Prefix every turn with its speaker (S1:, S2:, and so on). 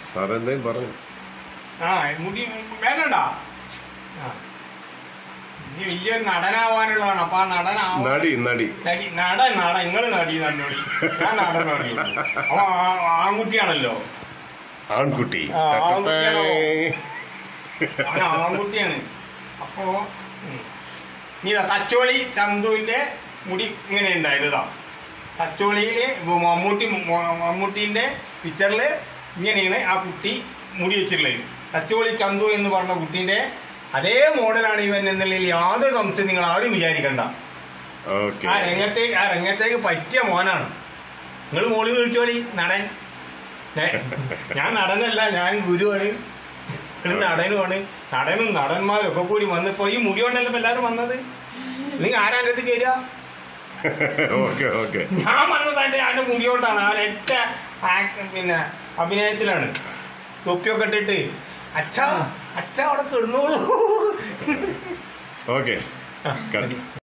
S1: Sir എന്തെങ്കിലും പറഞ്ഞു
S2: ആ മുടി വേണ്ടണ്ട ആ ഇനി വലിയൊരു നടനാവാനുള്ളതാണ് അപ്പൊ ആ നടനാവാൻ
S1: നടി നടി
S2: നടി നടൻ നട നിങ്ങള് നടി നന്നോടി ഞാൻ നടൻ പറയുന്നു അപ്പൊ ആ- ആൺകുട്ടിയാണല്ലോ
S1: ആൺകുട്ടി
S2: ആ,
S1: തട്ടത്തേ.
S2: ആൺകുട്ടിയാണോ? അവൻ ആൺകുട്ടിയാണ് അപ്പോ ഉം. നീ ഇതാ തച്ചോളി ചന്തുവിന്റെ മുടി ഇങ്ങനെ ഉണ്ടായതാ തച്ചോളിയില് മമ്മൂട്ടി മ- മമ്മൂട്ടിന്റെ പിക്ചറില് ഇങ്ങനെയാണ് ആ കുട്ടി മുടി വെച്ചിട്ടുള്ളത് തച്ചോളി ചന്തു എന്ന് പറഞ്ഞ കുട്ടീന്റെ അതേ മോഡലാണ് ഇവൻ എന്നുള്ളതിൽ യാതൊരു സംശയം നിങ്ങൾ ആരും വിചാരിക്കണ്ട
S1: ഓക്കെ
S2: ആ രംഗത്തേക്ക് ആ രംഗത്തേക്ക് പറ്റിയ മോനാണ് നിങ്ങൾ മോളി വിളിച്ചോളി നടൻ ഏ, ഞാൻ നടനല്ല ഞാൻ ഗുരുവാണ് നിങ്ങൾ നടനുമാണ് നടനും നടന്മാരും ഒക്കെ കൂടി വന്നപ്പോ ഈ മുടി കൊണ്ടല്ലോ ഇപ്പൊ എല്ലാവരും വന്നത് നിങ്ങൾ ആരാ എൻ്റെ അടുത്ത് കയറുക
S1: ഓക്കെ ഓക്കെ
S2: ഞാൻ വന്നത് എൻ്റെ ആൻ്റെ മുടി കൊണ്ടാണ് ആ ഒറ്റ ആക്ട് പിന്നെ അഭിനയത്തിലാണ് തൊപ്പിയൊക്കെ ഇട്ടിട്ട് അച്ഛ അച്ഛ അവിടെ കിടന്നോളൂ
S1: ഓക്കെ